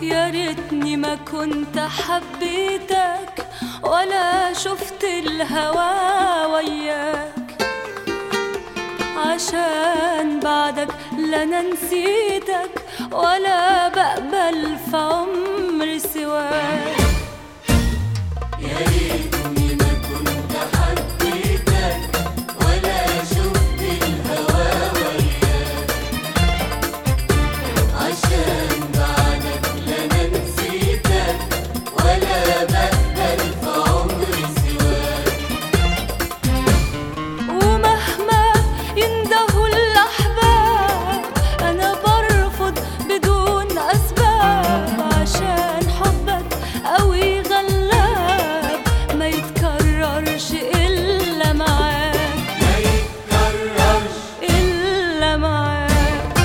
يا ريتني ما كنت حبيتك ولا شفت الهوى وياك عشان بعدك لا انا نسيتك ولا بقبل في عمري سواك يا ريتني ما كنت حبيتك ولا شفت الهوى وياك عشان بعدك لا انا نسيتك ولا بقبل في عمري سواك ومهما يندهوا الأحباب أنا برفض بدون أسباب عشان حبك قوي غلاب ما يتكررش إلا معاك ما يتكررش إلا معاك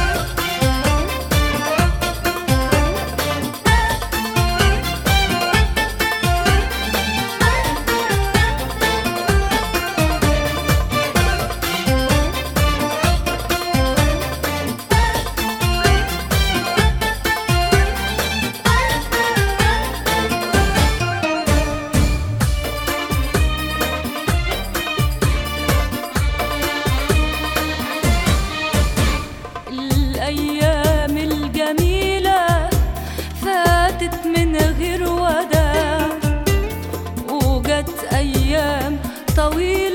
الأيام الجميلة فاتت من غير وداع وجت أيام طويلة